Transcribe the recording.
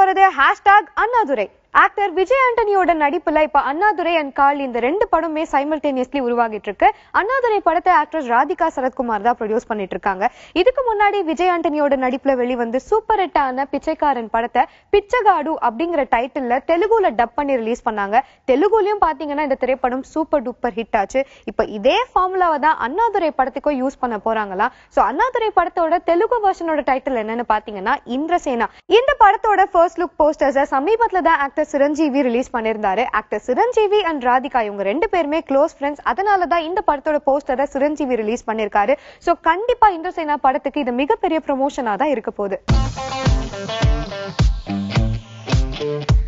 போறது hashtag Annadurai actor Vijay ஆண்டனியோட நடிப்புல இப்ப அண்ணாதுரை அண்ட் கால் இந்த ரெண்டு படமே சைமல்டேனியஸ்லி உருவாகிட்டு இருக்கு அண்ணாதுரை படத்தை ஆக்ட்ரஸ் ராதிகா சரத்குமார் தான் ப்ரொடியூஸ் பண்ணிட்டு இருக்காங்க இதுக்கு முன்னாடி விஜய் ஆண்டனியோட நடிப்புல வெளிவந்து சூப்பர் ஹிட்டான பிச்சைக்காரன் படத்தை பிச்சைகாடு அப்படிங்கிற டைட்டில்ல தெலுங்குல டப் பண்ணி ரிலீஸ் பண்ணாங்க தெலுங்குலயும் பாத்தீங்கன்னா இந்த திரைப்படம் சூப்பர் டூப்பர் ஹிட் ஆச்சு இப்ப இதே ஃபார்முலாவை தான் அண்ணாதுரை படத்துக்கும் யூஸ் பண்ண போறாங்களா சோ அண்ணாதுரை படத்தோட தெலுங்கு வெர்ஷனோட டைட்டில் என்னன்னு பாத்தீங்கன்னா இந்திரசேனா இந்த படத்தோட ஃபர்ஸ்ட் லுக் போஸ்டர்ஸ சமீபத்துல தான் ஆக்டர் சிரஞ்சீவி ரிலீஸ் பண்ணிருந்தாரு ஆக்டர் சிரஞ்சீவி அண்ட் ராதிகா இவங்க ரெண்டு பேருமே க்ளோஸ் ஃப்ரெண்ட்ஸ் அதனால தான் இந்த படத்தோட போஸ்டரை சிரஞ்சீவி ரிலீஸ் பண்ணிருக்காரு சோ கண்டிப்பா இந்திரசேனா படத்துக்கு இது மிகப்பெரிய ப்ரொமோஷனா தான் இருக்க போகுது